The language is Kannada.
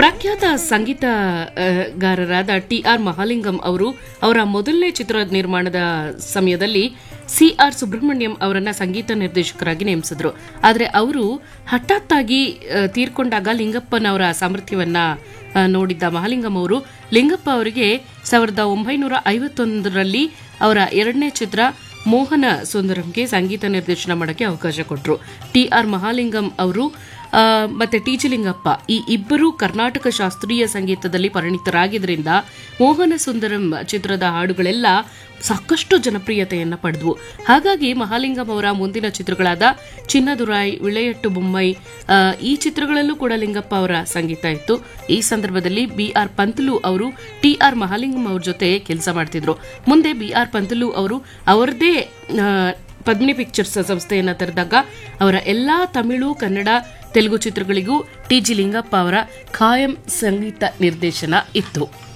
ಪ್ರಖ್ಯಾತ ಸಂಗೀತಗಾರರಾದ ಟಿ ಆರ್ ಮಹಾಲಿಂಗಂ ಅವರು ಅವರ ಮೊದಲನೇ ಚಿತ್ರ ನಿರ್ಮಾಣದ ಸಮಯದಲ್ಲಿ ಸಿ ಆರ್ ಸುಬ್ರಹ್ಮಣ್ಯಂ ಅವರನ್ನ ಸಂಗೀತ ನಿರ್ದೇಶಕರಾಗಿ ನೇಮಿಸಿದ್ರು ಆದರೆ ಅವರು ಹಠಾತ್ತಾಗಿ ಆ, ತೀರ್ಕೊಂಡಾಗ ಲಿಂಗಪ್ಪನವರ ಸಾಮರ್ಥ್ಯವನ್ನ ಆ, ನೋಡಿದ್ದ ಮಹಾಲಿಂಗಂ ಅವರು ಲಿಂಗಪ್ಪ ಅವರಿಗೆ ಸಾವಿರದ ಒಂಬೈನೂರ ಐವತ್ತೊಂದರಲ್ಲಿ ಅವರ ಎರಡನೇ ಚಿತ್ರ ಮೋಹನ ಸುಂದರಂಗೆ ಸಂಗೀತ ನಿರ್ದೇಶನ ಮಾಡೋಕ್ಕೆ ಅವಕಾಶ ಕೊಟ್ಟರು ಟಿ ಆರ್ ಮಹಾಲಿಂಗಂ ಅವರು ಆ, ಮತ್ತೆ ಟಿ ಜಿ ಲಿಂಗಪ್ಪ ಈ ಇಬ್ಬರು ಕರ್ನಾಟಕ ಶಾಸ್ತ್ರೀಯ ಸಂಗೀತದಲ್ಲಿ ಪರಿಣಿತರಾಗಿದ್ದರಿಂದ ಮೋಹನ ಸುಂದರಂ ಚಿತ್ರದ ಹಾಡುಗಳೆಲ್ಲ ಸಾಕಷ್ಟು ಜನಪ್ರಿಯತೆಯನ್ನ ಪಡೆದವು ಹಾಗಾಗಿ ಮಹಾಲಿಂಗಂ ಅವರ ಮುಂದಿನ ಚಿತ್ರಗಳಾದ ಚಿನ್ನದುರಾಯ್ ವಿಳೆಯಟ್ಟು ಬೊಮ್ಮೈ ಆ, ಈ ಚಿತ್ರಗಳಲ್ಲೂ ಕೂಡ ಲಿಂಗಪ್ಪ ಅವರ ಸಂಗೀತ ಇತ್ತು ಈ ಸಂದರ್ಭದಲ್ಲಿ ಬಿ ಆರ್ ಪಂತಲು ಅವರು ಟಿ ಆರ್ ಮಹಾಲಿಂಗಂ ಅವ್ರ ಜೊತೆ ಕೆಲಸ ಮಾಡ್ತಿದ್ರು ಮುಂದೆ ಬಿ ಆರ್ ಪಂತಲು ಅವರು ಅವರದೇ ಆ, ಪದ್ಮಿನಿ ಪಿಕ್ಚರ್ಸ್ ಸಂಸ್ಥೆಯನ್ನ ತೆರೆದಾಗ ಅವರ ಎಲ್ಲಾ ತಮಿಳು ಕನ್ನಡ ತೆಲುಗು ಚಿತ್ರಗಳಿಗೂ ಟಿ ಜಿ ಲಿಂಗಪ್ಪ ಅವರ ಖಾಯಂ ಸಂಗೀತ ನಿರ್ದೇಶನ ಇತ್ತು